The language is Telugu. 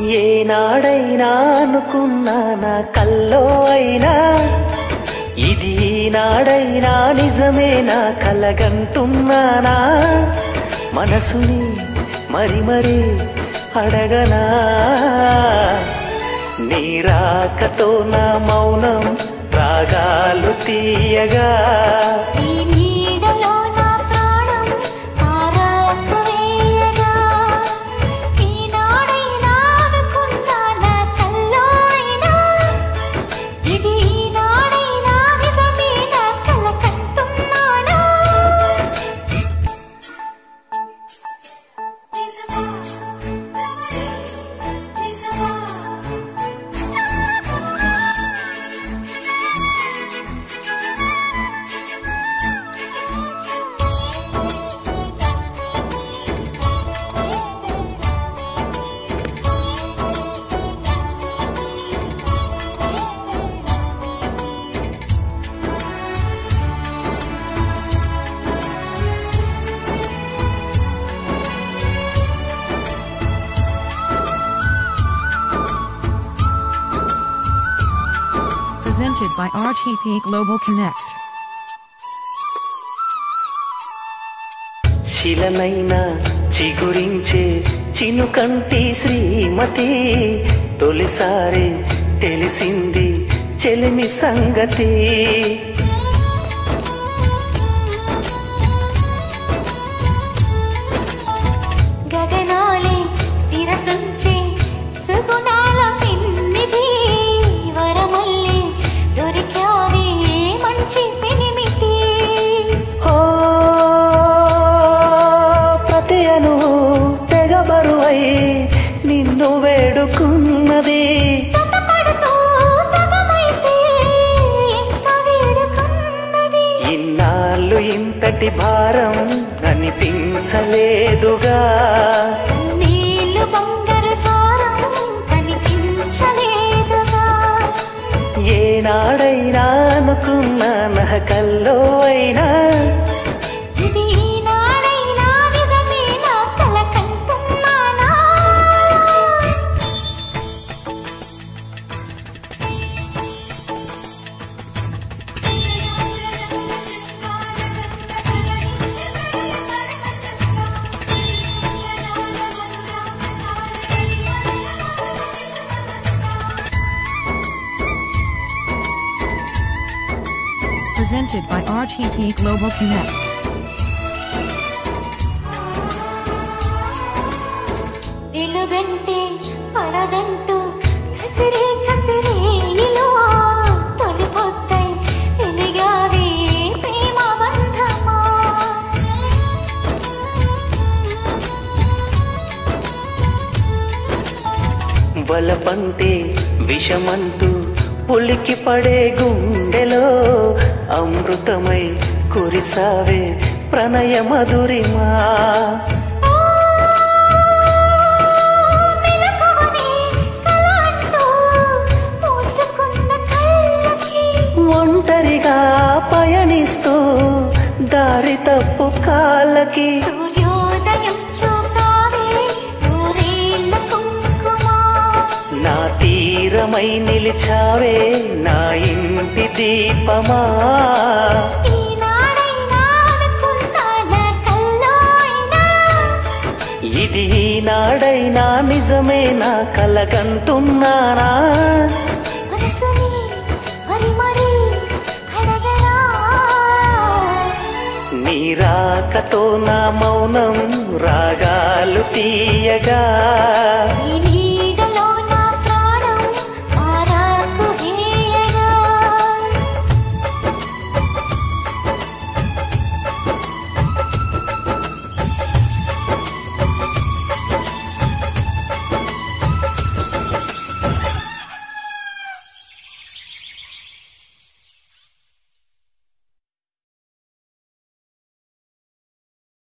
ఏనాడైనా అనుకున్నా నా కల్లో అయినా ఇది ఈనాడైనా నిజమే నా కలగంటున్నానా మనసుని మరి మరి అడగనా నీ రాకతో నా మౌనం రాగాలు తీయగా ఈ నీడలో నా ప్రాణం తారాకు వేయగా ఈనాడైనా అనుకున్నా నా కల్లో అయినా ఇది ఈనాడైనా నిజమే నా కల కంటున్నానా Presented by RTP Global Connect. శిలనైనా చిగురించే చినుకంటి శ్రీమతి తొలిసారి తెలిసింది చెలిమి సంగతి గగనాలే తిరసంచే సుగుణాల పిన్నిది వరమల్లి దొరికావే మంచి పెనిమిటి ఓ ప్రతి అను తెగ బరువై నిన్ను వేడుకున్నది తటపడుతూ సగమైతే ఎంత వేడుకున్నది ఇన్నాళ్ళు ఇంతటి భారం అనిపించలేదుగా నీళ్ళు బంగారు సారం కనిపించలేదుగా ఏనాడైనా అనుకున్నా నా కల్లో అయినా ఇది ఈనాడైనా నిజమే నా కల కంటున్నానా Presented by RTP Global Connect. వెలుగంటే పడదంటూ కసిరే కసిరే ఇలా తొలి పొద్దై వెలిగావే ప్రేమ బంధమా వలపంటే విషమంటూ ఉలికి పడే గుండెలో అమృతమై కురిసావే ప్రణయ మధురిమా మెలకువని కలాంటూ మూసుకున్న కళ్ళకి ఒంటరిగా పయనిస్తూ దారి తప్పు కాళ్ళకి సూర్యోదయం చూసావే నూరేళ్ల కుంకుమా నా తీరమై నిలిచావే నా ఇంటి దీపమా ఈనాడైనా అనుకున్నా నా కల్లో అయినా ఇది ఈనాడైనా నిజమే నా కలగంటున్నానా మనసుని మరి మరి అడగరా నీ రాకతో నా మౌనం రాగాలు తీయగా ఈ